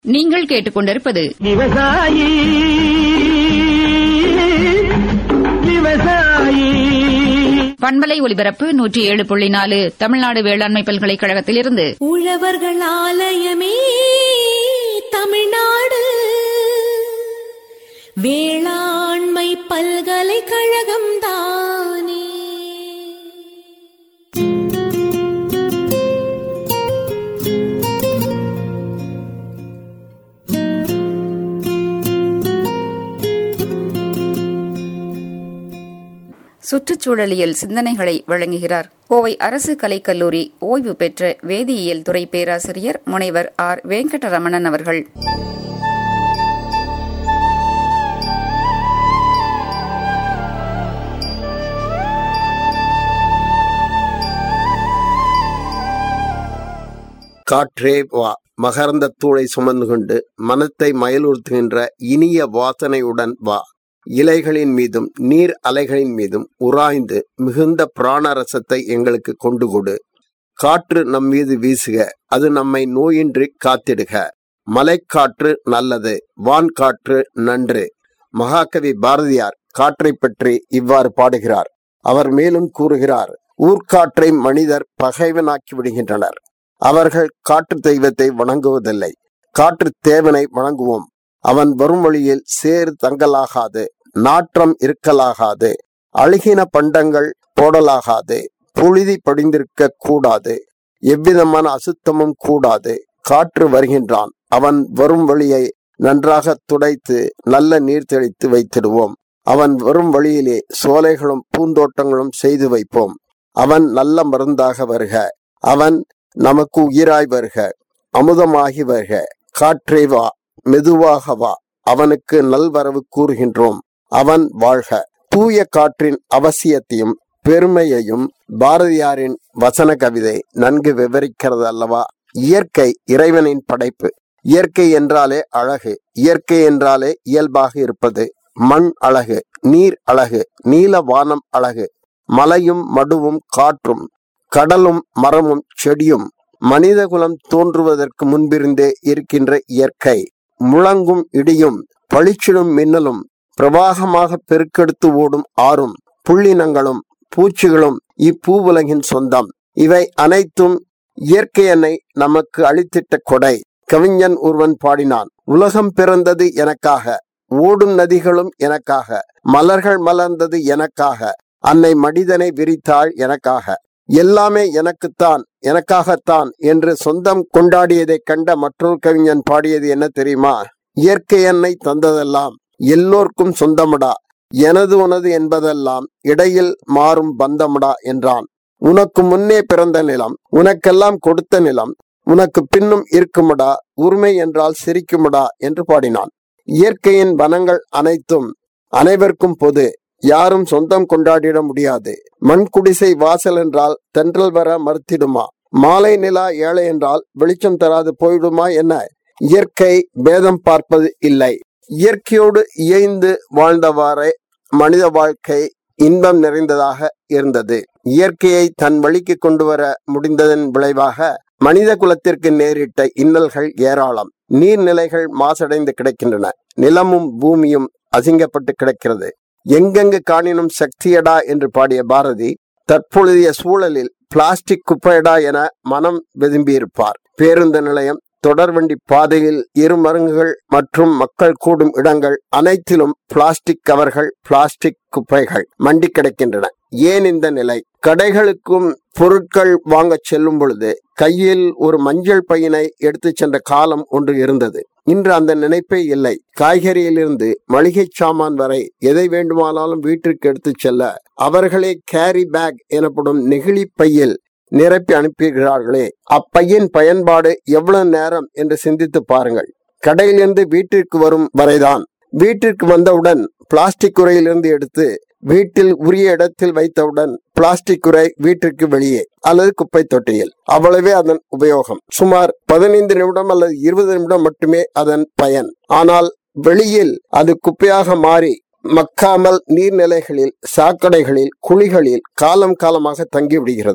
நீங்கள் கேட்டுக்கொண்டிருப்பது விவசாயி விவசாயி பண்பலை ஒலிபரப்பு நூற்றி ஏழு புள்ளி நாலு தமிழ்நாடு வேளாண்மை பல்கலைக்கழகத்திலிருந்து உழவர்கள் ஆலயமே தமிழ்நாடு வேளாண்மை பல்கலைக்கழகம் தானே சுற்றுச்சூழலியல் சிந்தனைகளை வழங்குகிறார் கோவை அரசு கலைக்கல்லூரி ஓய்வு பெற்ற வேதியியல் துறை பேராசிரியர் முனைவர் ஆர் வெங்கடரமணன் அவர்கள் காற்றே வா மகரந்த தூளை சுமந்து கொண்டு மனத்தை மயலுறுத்துகின்ற இனிய வாசனையுடன் வா இலைகளின் மீதும் நீர் அலைகளின் மீதும் உராய்ந்து மிகுந்த பிராணரசத்தை எங்களுக்கு கொண்டு கொடு காற்று நம் மீது வீசுக அது நம்மை நோயின்றி காத்திடுக மலைக்காற்று நல்லது வான்காற்று நன்று மகாகவி பாரதியார் காற்றை பற்றி இவ்வாறு பாடுகிறார் அவர் மேலும் கூறுகிறார் ஊர்க்காற்றை மனிதர் பகைவனாக்கி விடுகின்றனர் அவர்கள் காற்று தெய்வத்தை வணங்குவதில்லை காற்று தேவனை வணங்குவோம் அவன் வரும் வழியில் சேறு தங்கலாகாது நாற்றம் இருக்கலாகாது அழுகின பண்டங்கள் போடலாகாது புழுதி படிந்திருக்க கூடாது எவ்விதமான அசுத்தமும் கூடாது காற்று வருகின்றான் அவன் வரும் வழியை நன்றாக துடைத்து நல்ல நீர் தெளித்து வைத்திடுவோம் அவன் வரும் வழியிலே சோலைகளும் பூந்தோட்டங்களும் செய்து வைப்போம் அவன் நல்ல மருந்தாக வருக அவன் நமக்கு உயிராய் வருக அமுதமாகி வருக காற்றே வா மெதுவாக வா அவனுக்கு நல்வரவு கூறுகின்றோம் அவன் வாழ்க தூய காற்றின் அவசியத்தையும் பெருமையையும் பாரதியாரின் வசன கவிதை நன்கு விவரிக்கிறது அல்லவா இயற்கை இறைவனின் படைப்பு இயற்கை என்றாலே அழகு இயற்கை என்றாலே இயல்பாக இருப்பது மண் அழகு நீர் அழகு நீல வானம் அழகு மலையும் மடுவும் காற்றும் கடலும் மரமும் செடியும் மனிதகுலம் தோன்றுவதற்கு முன்பிருந்தே இருக்கின்ற இயற்கை முழங்கும் இடியும் பளிச்சிடும் மின்னலும் பிரவாகமாக பெருக்கெடுத்து ஓடும் ஆறும் புள்ளினங்களும் பூச்சிகளும் இப்பூவுலகின் சொந்தம் இவை அனைத்தும் இயற்கை என்னை நமக்கு அளித்திட்ட கொடை கவிஞன் ஒருவன் பாடினான் உலகம் பிறந்தது எனக்காக ஓடும் நதிகளும் எனக்காக மலர்கள் மலர்ந்தது எனக்காக அன்னை மனிதனை விரித்தாள் எனக்காக எல்லாமே எனக்குத்தான் எனக்காகத்தான் என்று சொந்தம் கொண்டாடியதை கண்ட மற்றொரு கவிஞன் பாடியது என்ன தெரியுமா இயற்கை என்னை தந்ததெல்லாம் எல்லோர்க்கும் சொந்தமடா எனது உனது என்பதெல்லாம் இடையில் மாறும் பந்தமடா என்றான் உனக்கு முன்னே பிறந்த நிலம் உனக்கெல்லாம் கொடுத்த நிலம் உனக்கு பின்னும் இருக்குமடா உரிமை என்றால் சிரிக்குமடா என்று பாடினான் இயற்கையின் வனங்கள் அனைத்தும் அனைவருக்கும் பொது யாரும் சொந்தம் கொண்டாடிட முடியாது மண் குடிசை வாசல் என்றால் தென்றல் வர மறுத்திடுமா மாலை நிலா ஏழை என்றால் வெளிச்சம் தராது போயிடுமா என்ன இயற்கை பேதம் பார்ப்பது இல்லை இயற்கையோடு இயைந்து வாழ்ந்தவாறே மனித வாழ்க்கை இன்பம் நிறைந்ததாக இருந்தது இயற்கையை தன் வழிக்கு கொண்டு வர முடிந்ததன் விளைவாக மனித குலத்திற்கு நேரிட்ட இன்னல்கள் ஏராளம் நீர்நிலைகள் மாசடைந்து கிடக்கின்றன நிலமும் பூமியும் அசிங்கப்பட்டு கிடக்கிறது எங்கெங்கு காணினும் சக்தியடா என்று பாடிய பாரதி தற்பொழுதைய சூழலில் பிளாஸ்டிக் குப்பையடா என மனம் விரும்பியிருப்பார் பேருந்து நிலையம் தொடர்வண்டி பாதையில் இரு மருங்குகள் மற்றும் மக்கள் கூடும் இடங்கள் அனைத்திலும் பிளாஸ்டிக் கவர்கள் பிளாஸ்டிக் குப்பைகள் மண்டி கிடக்கின்றன ஏன் இந்த நிலை கடைகளுக்கும் பொருட்கள் வாங்க செல்லும் பொழுது கையில் ஒரு மஞ்சள் பையினை எடுத்து சென்ற காலம் ஒன்று இருந்தது இன்று அந்த நினைப்பே இல்லை காய்கறியிலிருந்து மளிகை சாமான் வரை எதை வேண்டுமானாலும் வீட்டிற்கு எடுத்துச் செல்ல அவர்களே கேரி பேக் எனப்படும் நெகிழி பையில் நிரப்பி அனுப்புகிறார்களே அப்பையின் பயன்பாடு எவ்வளவு நேரம் என்று சிந்தித்து பாருங்கள் கடையிலிருந்து வீட்டிற்கு வரும் வரைதான் வீட்டிற்கு வந்தவுடன் பிளாஸ்டிக் குறையிலிருந்து எடுத்து வீட்டில் உரிய இடத்தில் வைத்தவுடன் பிளாஸ்டிக் குறை வீட்டிற்கு வெளியே அல்லது குப்பை தொட்டியில் அவ்வளவே அதன் உபயோகம் சுமார் பதினைந்து நிமிடம் அல்லது இருபது நிமிடம் மட்டுமே அதன் பயன் ஆனால் வெளியில் அது குப்பையாக மாறி மக்காமல் நீர்நிலைகளில் சாக்கடைகளில் குழிகளில் காலம் காலமாக தங்கிவிடுகிறது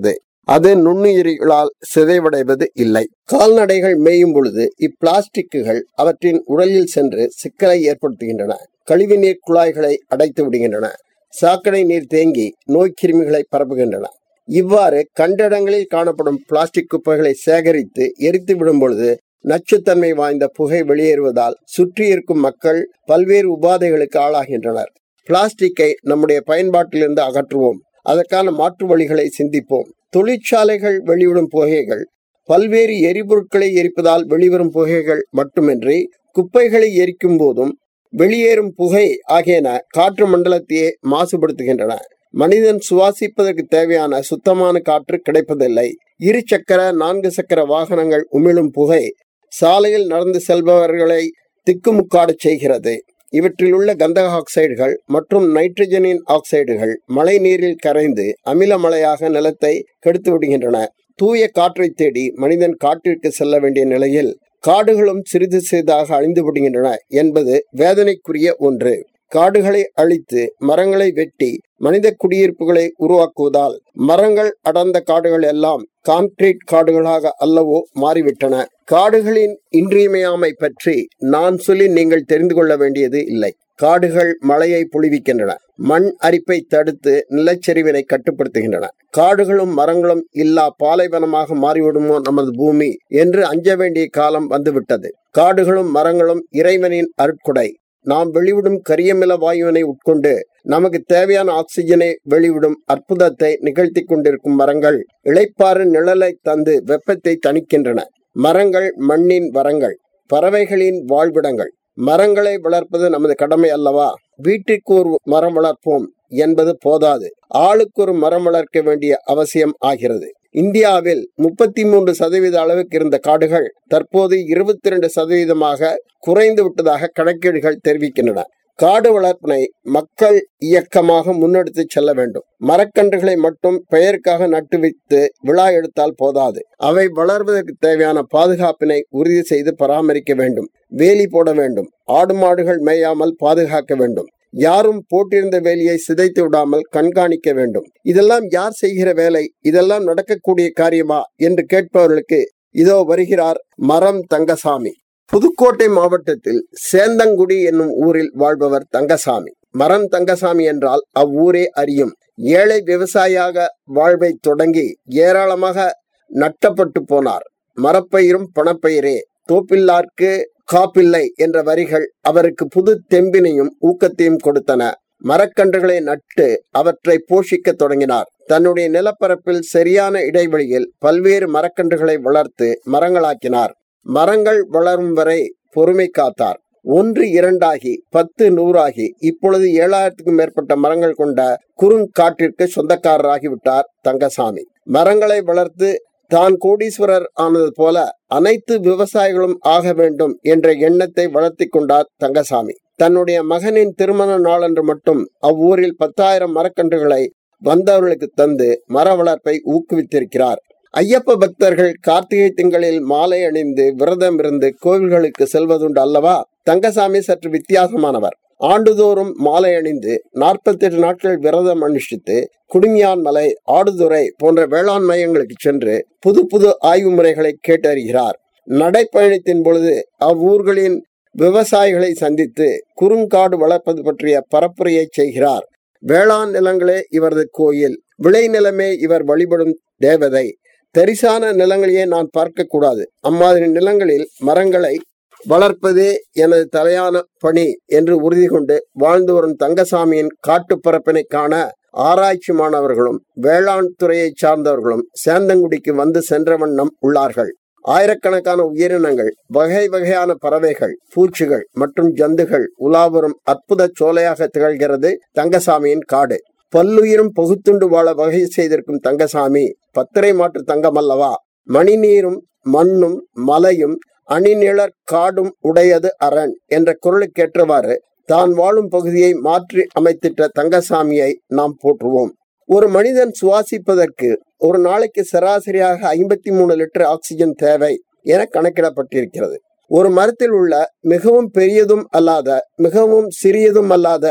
அது நுண்ணுயிரிகளால் சிதைவடைவது இல்லை கால்நடைகள் மேயும் பொழுது இப்பிளாஸ்டிக்குகள் அவற்றின் உடலில் சென்று சிக்கலை ஏற்படுத்துகின்றன கழிவுநீர் குழாய்களை அடைத்து விடுகின்றன சாக்கடை நீர் தேங்கி நோய்க்கிருமிகளை பரப்புகின்றன இவ்வாறு கண்டடங்களில் காணப்படும் பிளாஸ்டிக் குப்பைகளை சேகரித்து எரித்து விடும் பொழுது நச்சுத்தன்மை வாய்ந்த புகை வெளியேறுவதால் சுற்றி இருக்கும் மக்கள் பல்வேறு உபாதைகளுக்கு ஆளாகின்றனர் பிளாஸ்டிக்கை நம்முடைய பயன்பாட்டிலிருந்து அகற்றுவோம் அதற்கான மாற்று வழிகளை சிந்திப்போம் தொழிற்சாலைகள் வெளிவிடும் புகைகள் பல்வேறு எரிபொருட்களை எரிப்பதால் வெளிவரும் புகைகள் மட்டுமின்றி குப்பைகளை எரிக்கும் போதும் வெளியேறும் புகை ஆகியன காற்று மண்டலத்தையே மாசுபடுத்துகின்றன மனிதன் சுவாசிப்பதற்கு தேவையான சுத்தமான காற்று கிடைப்பதில்லை இரு சக்கர நான்கு சக்கர வாகனங்கள் உமிழும் புகை சாலையில் நடந்து செல்பவர்களை திக்குமுக்காடு செய்கிறது இவற்றில் உள்ள கந்தக ஆக்சைடுகள் மற்றும் நைட்ரஜனின் ஆக்சைடுகள் மழை நீரில் கரைந்து அமில மழையாக நிலத்தை கெடுத்து விடுகின்றன தூய காற்றை தேடி மனிதன் காட்டிற்கு செல்ல வேண்டிய நிலையில் காடுகளும் சிறிது சிறிதாக அழிந்து விடுகின்றன என்பது வேதனைக்குரிய ஒன்று காடுகளை அழித்து மரங்களை வெட்டி மனித குடியிருப்புகளை உருவாக்குவதால் மரங்கள் அடர்ந்த காடுகள் எல்லாம் கான்கிரீட் காடுகளாக அல்லவோ மாறிவிட்டன காடுகளின் இன்றியமையாமை பற்றி நான் சொல்லி நீங்கள் தெரிந்து கொள்ள வேண்டியது இல்லை காடுகள் மழையை பொழிவிக்கின்றன மண் அரிப்பை தடுத்து நிலச்சரிவினை கட்டுப்படுத்துகின்றன காடுகளும் மரங்களும் இல்லா பாலைவனமாக மாறிவிடுமோ நமது பூமி என்று அஞ்ச வேண்டிய காலம் வந்துவிட்டது காடுகளும் மரங்களும் இறைவனின் அருட்கொடை நாம் வெளிவிடும் கரியமில வாயுவினை உட்கொண்டு நமக்கு தேவையான ஆக்சிஜனை வெளிவிடும் அற்புதத்தை நிகழ்த்தி கொண்டிருக்கும் மரங்கள் இளைப்பாறு நிழலை தந்து வெப்பத்தை தணிக்கின்றன மரங்கள் மண்ணின் வரங்கள் பறவைகளின் வாழ்விடங்கள் மரங்களை வளர்ப்பது நமது கடமை அல்லவா வீட்டிற்கு ஒரு மரம் வளர்ப்போம் என்பது போதாது ஆளுக்கு ஒரு மரம் வளர்க்க வேண்டிய அவசியம் ஆகிறது இந்தியாவில் முப்பத்தி மூன்று சதவீத அளவுக்கு இருந்த காடுகள் தற்போது இருபத்தி ரெண்டு சதவீதமாக குறைந்து விட்டதாக கணக்கீடுகள் தெரிவிக்கின்றன காடு வளர்ப்பினை மக்கள் இயக்கமாக முன்னெடுத்து செல்ல வேண்டும் மரக்கன்றுகளை மட்டும் பெயருக்காக நட்டு வைத்து விழா எடுத்தால் போதாது அவை வளர்வதற்கு தேவையான பாதுகாப்பினை உறுதி செய்து பராமரிக்க வேண்டும் வேலி போட வேண்டும் ஆடு மாடுகள் மேயாமல் பாதுகாக்க வேண்டும் யாரும் போட்டிருந்த வேலையை சிதைத்து விடாமல் கண்காணிக்க வேண்டும் இதெல்லாம் யார் செய்கிற வேலை இதெல்லாம் நடக்கக்கூடிய காரியமா என்று கேட்பவர்களுக்கு இதோ வருகிறார் மரம் தங்கசாமி புதுக்கோட்டை மாவட்டத்தில் சேந்தங்குடி என்னும் ஊரில் வாழ்பவர் தங்கசாமி மரம் தங்கசாமி என்றால் அவ்வூரே அறியும் ஏழை விவசாயியாக வாழ்வை தொடங்கி ஏராளமாக நட்டப்பட்டு போனார் மரப்பயிரும் பணப்பயிரே தோப்பில்லார்க்கு காப்பில்லை என்ற வரிகள் அவருக்கு புது தெம்பினையும் ஊக்கத்தையும் கொடுத்தன மரக்கன்றுகளை நட்டு அவற்றை போஷிக்க தொடங்கினார் தன்னுடைய நிலப்பரப்பில் சரியான இடைவெளியில் பல்வேறு மரக்கன்றுகளை வளர்த்து மரங்களாக்கினார் மரங்கள் வளரும் வரை பொறுமை காத்தார் ஒன்று இரண்டாகி பத்து நூறாகி இப்பொழுது ஏழாயிரத்துக்கும் மேற்பட்ட மரங்கள் கொண்ட குறுங்காட்டிற்கு சொந்தக்காரராகிவிட்டார் தங்கசாமி மரங்களை வளர்த்து தான் கோடீஸ்வரர் ஆனது போல அனைத்து விவசாயிகளும் ஆக வேண்டும் என்ற எண்ணத்தை வளர்த்தி கொண்டார் தங்கசாமி தன்னுடைய மகனின் திருமண நாளன்று மட்டும் அவ்வூரில் பத்தாயிரம் மரக்கன்றுகளை வந்தவர்களுக்கு தந்து மர வளர்ப்பை ஊக்குவித்திருக்கிறார் ஐயப்ப பக்தர்கள் கார்த்திகை திங்களில் மாலை அணிந்து விரதம் இருந்து கோவில்களுக்கு செல்வதுண்டு அல்லவா தங்கசாமி சற்று வித்தியாசமானவர் ஆண்டுதோறும் மாலை அணிந்து நாற்பத்தி எட்டு நாட்கள் விரதம் அனுஷ்டித்து குடுமியான் மலை ஆடுதுறை போன்ற வேளாண் மையங்களுக்கு சென்று புது புது ஆய்வு முறைகளை கேட்டறிகிறார் நடைப்பயணத்தின் பொழுது அவ்வூர்களின் விவசாயிகளை சந்தித்து குறுங்காடு வளர்ப்பது பற்றிய பரப்புரையை செய்கிறார் வேளாண் நிலங்களே இவரது கோயில் விளைநிலமே இவர் வழிபடும் தேவதை தரிசான நிலங்களையே நான் பார்க்க கூடாது அம்மாதிரி நிலங்களில் மரங்களை வளர்ப்பதே எனது தலையான பணி என்று உறுதி கொண்டு வாழ்ந்து வரும் தங்கசாமியின் காட்டுப்பரப்பினை காண ஆராய்ச்சி மாணவர்களும் வேளாண் துறையை சார்ந்தவர்களும் சேந்தங்குடிக்கு வந்து சென்ற வண்ணம் உள்ளார்கள் ஆயிரக்கணக்கான உயிரினங்கள் வகை வகையான பறவைகள் பூச்சிகள் மற்றும் ஜந்துகள் உலாவரும் அற்புத சோலையாக திகழ்கிறது தங்கசாமியின் காடு பல்லுயிரும் பகுத்துண்டு வாழ வகை செய்திருக்கும் தங்கசாமி பத்திரை மாற்று தங்கம் அல்லவா மணிநீரும் மண்ணும் மலையும் அணிநிழற் காடும் உடையது அரண் என்ற குரலுக்கேற்றவாறு தான் வாழும் பகுதியை மாற்றி அமைத்திட்ட தங்கசாமியை நாம் போற்றுவோம் ஒரு மனிதன் சுவாசிப்பதற்கு ஒரு நாளைக்கு சராசரியாக ஐம்பத்தி மூணு லிட்டர் ஆக்சிஜன் தேவை என கணக்கிடப்பட்டிருக்கிறது ஒரு மரத்தில் உள்ள மிகவும் பெரியதும் அல்லாத மிகவும் சிறியதும் அல்லாத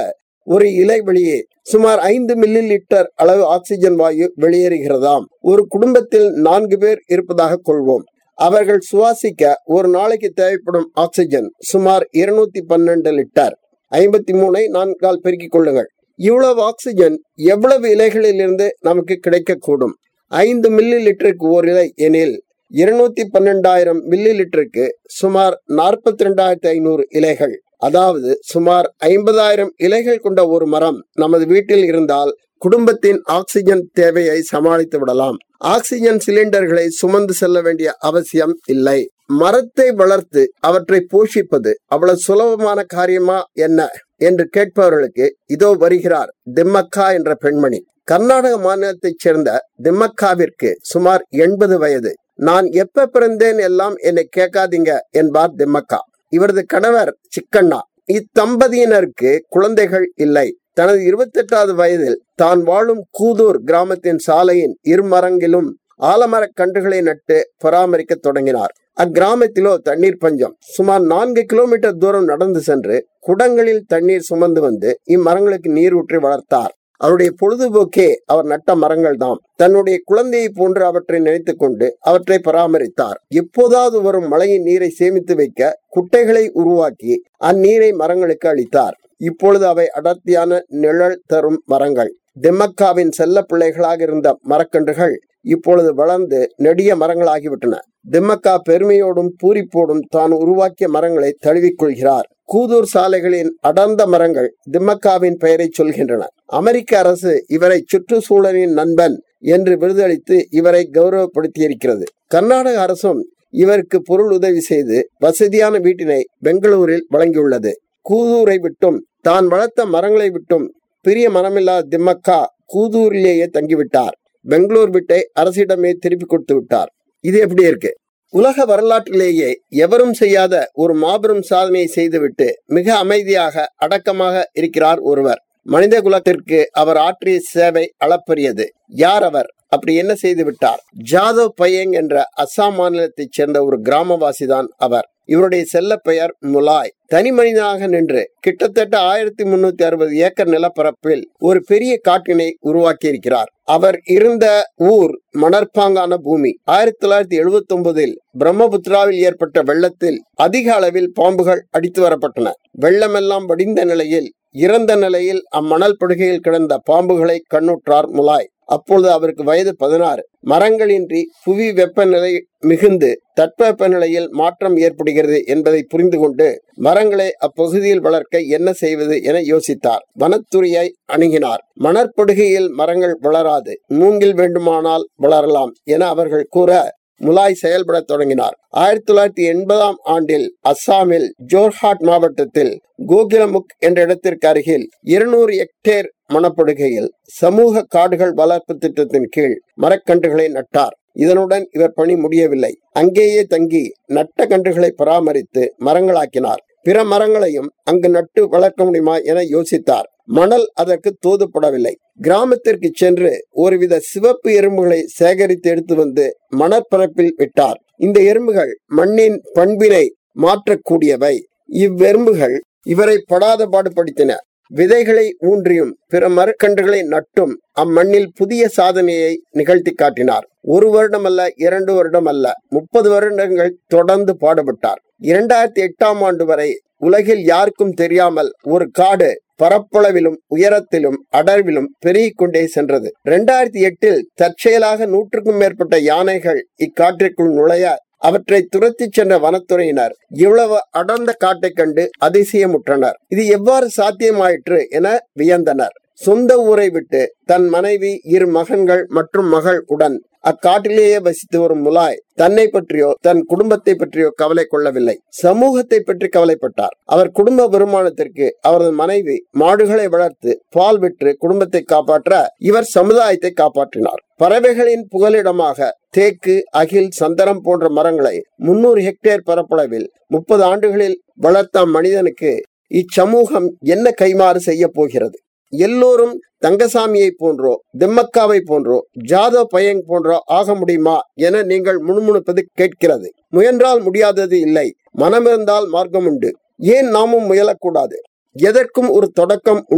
ஒரு இலை வெளியே சுமார் ஐந்து மில்லி லிட்டர் அளவு ஆக்சிஜன் வாயு வெளியேறுகிறதாம் ஒரு குடும்பத்தில் நான்கு பேர் இருப்பதாக கொள்வோம் அவர்கள் சுவாசிக்க ஒரு நாளைக்கு தேவைப்படும் ஆக்சிஜன் சுமார் இருநூத்தி பன்னெண்டு லிட்டர் ஐம்பத்தி மூணை நான்கால் பெருக்கிக் கொள்ளுங்கள் இவ்வளவு ஆக்சிஜன் எவ்வளவு இலைகளில் இருந்து நமக்கு கிடைக்கக்கூடும் ஐந்து மில்லி லிட்டருக்கு ஒரு இலை எனில் இருநூத்தி பன்னெண்டாயிரம் மில்லி லிட்டருக்கு சுமார் நாற்பத்தி ரெண்டாயிரத்தி ஐநூறு இலைகள் அதாவது சுமார் ஐம்பதாயிரம் இலைகள் கொண்ட ஒரு மரம் நமது வீட்டில் இருந்தால் குடும்பத்தின் ஆக்சிஜன் தேவையை சமாளித்து விடலாம் ஆக்சிஜன் சிலிண்டர்களை சுமந்து செல்ல வேண்டிய அவசியம் இல்லை மரத்தை வளர்த்து அவற்றை போஷிப்பது அவ்வளவு சுலபமான காரியமா என்ன என்று கேட்பவர்களுக்கு இதோ வருகிறார் திம்மக்கா என்ற பெண்மணி கர்நாடக மாநிலத்தைச் சேர்ந்த திம்மக்காவிற்கு சுமார் எண்பது வயது நான் எப்ப பிறந்தேன் எல்லாம் என்னை கேட்காதீங்க என்பார் திம்மக்கா இவரது கணவர் சிக்கண்ணா இத்தம்பதியினருக்கு குழந்தைகள் இல்லை தனது இருபத்தெட்டாவது வயதில் தான் வாழும் கூதூர் கிராமத்தின் சாலையின் இருமரங்கிலும் ஆலமரக் கன்றுகளை நட்டு பராமரிக்க தொடங்கினார் அக்கிராமத்திலோ தண்ணீர் பஞ்சம் சுமார் நான்கு கிலோமீட்டர் தூரம் நடந்து சென்று குடங்களில் தண்ணீர் சுமந்து வந்து இம்மரங்களுக்கு நீர் ஊற்றி வளர்த்தார் அவருடைய பொழுதுபோக்கே அவர் நட்ட மரங்கள் தாம் தன்னுடைய குழந்தையை போன்று அவற்றை நினைத்துக் கொண்டு அவற்றை பராமரித்தார் எப்போதாவது வரும் மழையின் நீரை சேமித்து வைக்க குட்டைகளை உருவாக்கி அந்நீரை மரங்களுக்கு அளித்தார் இப்பொழுது அவை அடர்த்தியான நிழல் தரும் மரங்கள் திம்மக்காவின் செல்ல பிள்ளைகளாக இருந்த மரக்கன்றுகள் இப்பொழுது வளர்ந்து நெடிய மரங்களாகிவிட்டன திம்மக்கா பெருமையோடும் பூரிப்போடும் தான் உருவாக்கிய மரங்களை தழுவிக்கொள்கிறார் கூதூர் சாலைகளின் அடர்ந்த மரங்கள் திம்மக்காவின் பெயரை சொல்கின்றன அமெரிக்க அரசு இவரை சுற்றுச்சூழலின் நண்பன் என்று விருதளித்து இவரை கௌரவப்படுத்தியிருக்கிறது கர்நாடக அரசும் இவருக்கு பொருள் உதவி செய்து வசதியான வீட்டினை பெங்களூரில் வழங்கியுள்ளது கூதூரை விட்டும் தான் வளர்த்த மரங்களை விட்டும் பிரிய மனமில்லாத திம்மக்கா கூதூரிலேயே தங்கிவிட்டார் பெங்களூர் விட்டை அரசிடமே திருப்பி கொடுத்து விட்டார் இது எப்படி இருக்கு உலக வரலாற்றிலேயே எவரும் செய்யாத ஒரு மாபெரும் சாதனையை செய்துவிட்டு மிக அமைதியாக அடக்கமாக இருக்கிறார் ஒருவர் மனித குலத்திற்கு அவர் ஆற்றிய சேவை அளப்பரியது யார் அவர் அப்படி என்ன செய்து விட்டார் ஜாதவ் பையங் என்ற அஸ்ஸாம் மாநிலத்தைச் சேர்ந்த ஒரு கிராமவாசி தான் அவர் இவருடைய செல்ல பெயர் முலாய் தனி மனிதனாக நின்று கிட்டத்தட்ட ஆயிரத்தி முன்னூத்தி அறுபது ஏக்கர் நிலப்பரப்பில் ஒரு பெரிய காட்டினை உருவாக்கி இருக்கிறார் அவர் இருந்த ஊர் மணற்பாங்கான பூமி ஆயிரத்தி தொள்ளாயிரத்தி எழுபத்தி ஒன்பதில் பிரம்மபுத்திராவில் ஏற்பட்ட வெள்ளத்தில் அதிக அளவில் பாம்புகள் அடித்து வரப்பட்டன வெள்ளமெல்லாம் வடிந்த நிலையில் இறந்த நிலையில் அம்மணல் படுகையில் கிடந்த பாம்புகளை கண்ணுற்றார் முலாய் அப்பொழுது அவருக்கு வயது பதினாறு மரங்களின்றி புவி வெப்பநிலை மிகுந்து தட்பவெப்ப நிலையில் மாற்றம் ஏற்படுகிறது என்பதை புரிந்து கொண்டு மரங்களை அப்பகுதியில் வளர்க்க என்ன செய்வது என யோசித்தார் வனத்துறையை அணுகினார் மணற்படுகையில் மரங்கள் வளராது மூங்கில் வேண்டுமானால் வளரலாம் என அவர்கள் கூற முலாய் செயல்பட தொடங்கினார் ஆயிரத்தி தொள்ளாயிரத்தி எண்பதாம் ஆண்டில் அஸ்ஸாமில் ஜோர்ஹாட் மாவட்டத்தில் கோகிலமுக் என்ற இடத்திற்கு அருகில் இருநூறு ஹெக்டேர் மணப்படுகையில் சமூக காடுகள் வளர்ப்பு திட்டத்தின் கீழ் மரக்கன்றுகளை நட்டார் இதனுடன் இவர் பணி முடியவில்லை அங்கேயே தங்கி நட்ட கன்றுகளை பராமரித்து மரங்களாக்கினார் பிற மரங்களையும் அங்கு நட்டு வளர்க்க முடியுமா என யோசித்தார் மணல் அதற்கு தோதுப்படவில்லை கிராமத்திற்கு சென்று ஒருவித சிவப்பு எறும்புகளை சேகரித்து எடுத்து வந்து மணற்பரப்பில் விட்டார் இந்த எறும்புகள் மண்ணின் பண்பினை மாற்றக்கூடியவை இவ்வெறும்புகள் இவரை படாத பாடுபடுத்தின விதைகளை ஊன்றியும் பிற மரக்கன்றுகளை நட்டும் அம்மண்ணில் புதிய சாதனையை நிகழ்த்தி காட்டினார் ஒரு வருடம் அல்ல இரண்டு வருடம் அல்ல முப்பது வருடங்கள் தொடர்ந்து பாடுபட்டார் இரண்டாயிரத்தி எட்டாம் ஆண்டு வரை உலகில் யாருக்கும் தெரியாமல் ஒரு காடு பரப்பளவிலும் உயரத்திலும் அடர்விலும் பெருகிக் கொண்டே சென்றது இரண்டாயிரத்தி எட்டில் தற்செயலாக நூற்றுக்கும் மேற்பட்ட யானைகள் இக்காட்டிற்குள் நுழைய அவற்றை துரத்திச் சென்ற வனத்துறையினர் இவ்வளவு அடர்ந்த காட்டைக் கண்டு அதிசயமுற்றனர் இது எவ்வாறு சாத்தியமாயிற்று என வியந்தனர் சொந்த ஊரை விட்டு தன் மனைவி இரு மகன்கள் மற்றும் மகள் உடன் அக்காட்டிலேயே வசித்து வரும் முலாய் தன்னை பற்றியோ தன் குடும்பத்தை பற்றியோ கவலை கொள்ளவில்லை சமூகத்தை பற்றி கவலைப்பட்டார் அவர் குடும்ப வருமானத்திற்கு அவரது மனைவி மாடுகளை வளர்த்து பால் விற்று குடும்பத்தை காப்பாற்ற இவர் சமுதாயத்தை காப்பாற்றினார் பறவைகளின் புகலிடமாக தேக்கு அகில் சந்தனம் போன்ற மரங்களை முன்னூறு ஹெக்டேர் பரப்பளவில் முப்பது ஆண்டுகளில் வளர்த்த மனிதனுக்கு இச்சமூகம் என்ன கைமாறு செய்ய போகிறது எல்லோரும் தங்கசாமியை போன்றோ திம்மக்காவை போன்றோ ஜாதவ் பயங் போன்றோ ஆக முடியுமா என நீங்கள் முணுமுணுப்பது கேட்கிறது முயன்றால் முடியாதது இல்லை மனமிருந்தால் மார்க்கம் உண்டு ஏன் நாமும் முயலக்கூடாது எதற்கும் ஒரு தொடக்கம் உண்டு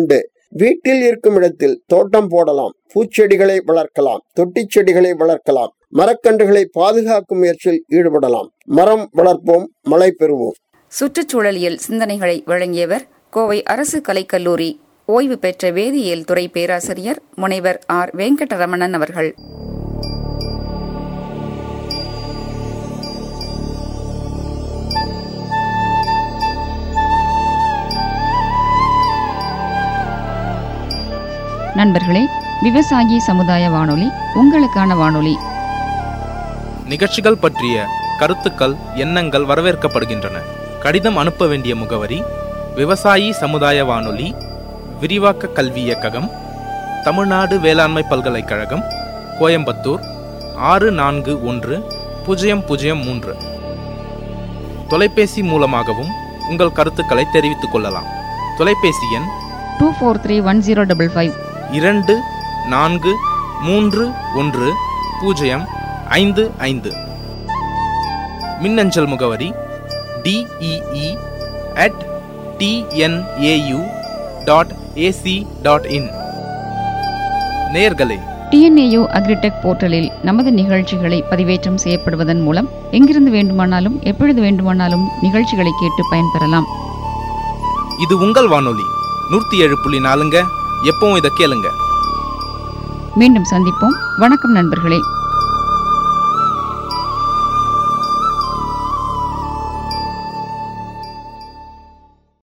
வீட்டில் இருக்கும் இடத்தில் தோட்டம் போடலாம் பூச்செடிகளை வளர்க்கலாம் தொட்டிச் செடிகளை வளர்க்கலாம் மரக்கன்றுகளை பாதுகாக்கும் முயற்சியில் ஈடுபடலாம் மரம் வளர்ப்போம் மழை பெறுவோம் சுற்றுச்சூழலியல் சிந்தனைகளை வழங்கியவர் கோவை அரசு கலைக்கல்லூரி ஓய்வு பெற்ற வேதியியல் துறை பேராசிரியர் முனைவர் ஆர் வெங்கடரமணன் அவர்கள் நண்பர்களே விவசாயி சமுதாய வானொலி உங்களுக்கான வானொலி நிகழ்ச்சிகள் பற்றிய கருத்துக்கள் எண்ணங்கள் வரவேற்கப்படுகின்றன கடிதம் அனுப்ப வேண்டிய முகவரி விவசாயி சமுதாய வானொலி விரிவாக்க கல்வி இயக்ககம் தமிழ்நாடு வேளாண்மை பல்கலைக்கழகம் கோயம்புத்தூர் ஆறு நான்கு ஒன்று பூஜ்ஜியம் பூஜ்ஜியம் மூன்று தொலைபேசி மூலமாகவும் உங்கள் கருத்துக்களை தெரிவித்துக் கொள்ளலாம் தொலைபேசி எண் two four three one zero double five இரண்டு நான்கு மூன்று ஒன்று பூஜ்ஜியம் ஐந்து ஐந்து மின்னஞ்சல் முகவரி DEE at TNAU dot AC dot in நேர்களே டிஎன்ஏயு அக்ரிடெக் போர்ட்டலில் நமது நிகழ்ச்சிகளை பதிவேற்றம் செய்யப்படுவதன் மூலம் எங்கிருந்து வேண்டுமானாலும் எப்பொழுது வேண்டுமானாலும் நிகழ்ச்சிகளை கேட்டு பயன்பெறலாம் இது உங்கள் வானொலி நூற்றி ஏழு புள்ளி நாலுங்க எப்பவும் இதை கேளுங்க மீண்டும் சந்திப்போம் வணக்கம் நண்பர்களே